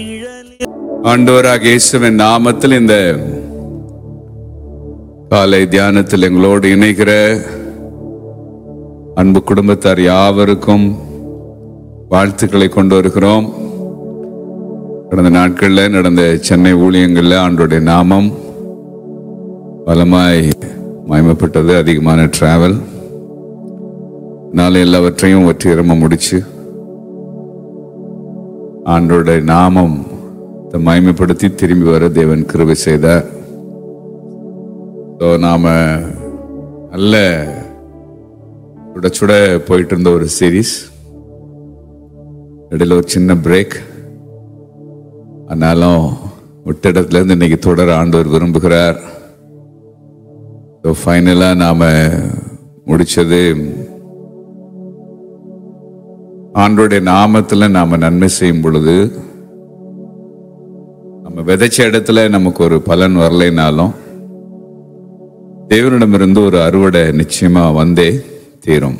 ஆண்டவராக இயேசுவின் நாமத்தில் இந்த காலை தியானத்தில் எங்களோடு இணைகிற அன்பு குடும்பத்தார் யாவருக்கும் வாழ்த்துக்களை கொண்டு வருகிறோம் கடந்த நாட்களில் நடந்த சென்னை ஊழியங்களில் ஆண்டோடைய நாமம் பலமாய் மயமப்பட்டது அதிகமான டிராவல் நாளை எல்லாவற்றையும் வெற்றிகரமாக முடிச்சு ஆண்டோட நாமம் த- மகிமைப்படுத்தி திரும்பி வர தேவன் கிருபை செய்தார் ஸோ நாம நல்ல சுட சுட போயிட்டு இருந்த ஒரு சீரீஸ் இடையில ஒரு சின்ன பிரேக் ஆனாலும் விட்ட இடத்துல இருந்து இன்னைக்கு தொடர ஆண்டவர் விரும்புகிறார் ஸோ ஃபைனலாக நாம முடிச்சது ஆண்டோடைய நாமத்துல நாம நன்மை செய்யும் பொழுது நம்ம விதைச்ச இடத்துல நமக்கு ஒரு பலன் வரலைனாலும் தேவனிடமிருந்து ஒரு அறுவடை நிச்சயமா வந்தே தீரும்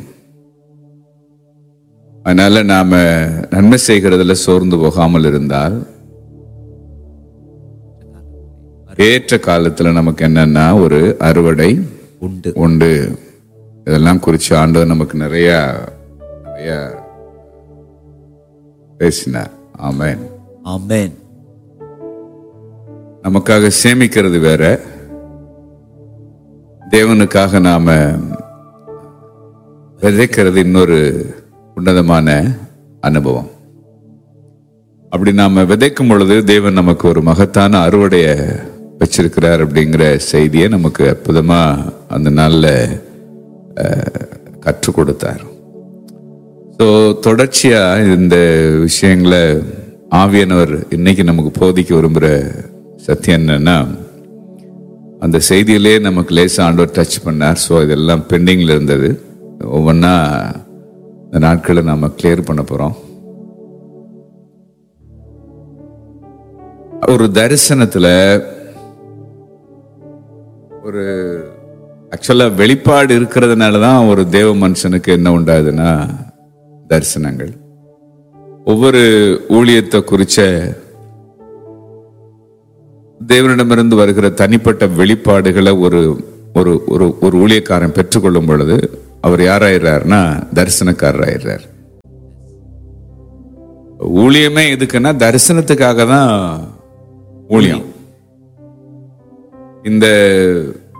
அதனால நாம நன்மை செய்கிறதுல சோர்ந்து போகாமல் இருந்தால் ஏற்ற காலத்துல நமக்கு என்னன்னா ஒரு அறுவடை உண்டு உண்டு இதெல்லாம் குறித்து ஆண்டவர் நமக்கு நிறைய நிறைய பேசினார் ஆமென் ஆமென் நமக்காக சேமிக்கிறது வேற தேவனுக்காக நாம விதைக்கிறது இன்னொரு உன்னதமான அனுபவம் அப்படி நாம விதைக்கும் பொழுது தேவன் நமக்கு ஒரு மகத்தான அறுவடைய வச்சிருக்கிறார் அப்படிங்கிற செய்தியை நமக்கு அற்புதமா அந்த நாள்ல அஹ், கற்றுக் கொடுத்தார் ஸோ தொடர்ச்சியா இந்த விஷயங்களை ஆவியானவர் இன்னைக்கு நமக்கு போதிக்க விரும்புகிற சத்தியம் என்னன்னா அந்த செய்தியிலே நமக்கு லேசாக ஆண்டவர் டச் பண்ணார் ஸோ இதெல்லாம் பெண்டிங்கில் இருந்தது ஒவ்வொன்றா இந்த நாட்களை நாம கிளியர் பண்ண போகிறோம் ஒரு தரிசனத்துல ஒரு ஆக்சுவலா வெளிப்பாடு இருக்கிறதுனால தான் ஒரு தேவ மனுஷனுக்கு என்ன உண்டாதுன்னா தரிசனங்கள் ஒவ்வொரு ஊழியத்தை குறிச்ச தேவனிடமிருந்து வருகிற தனிப்பட்ட வெளிப்பாடுகளை ஒரு ஒரு ஒரு ஒரு ஊழியக்காரன் பெற்றுக்கொள்ளும் பொழுது அவர் யாராயிடுறாருன்னா தரிசனக்காரராயிடுறார் ஊழியமே எதுக்குன்னா தரிசனத்துக்காக தான் ஊழியம் இந்த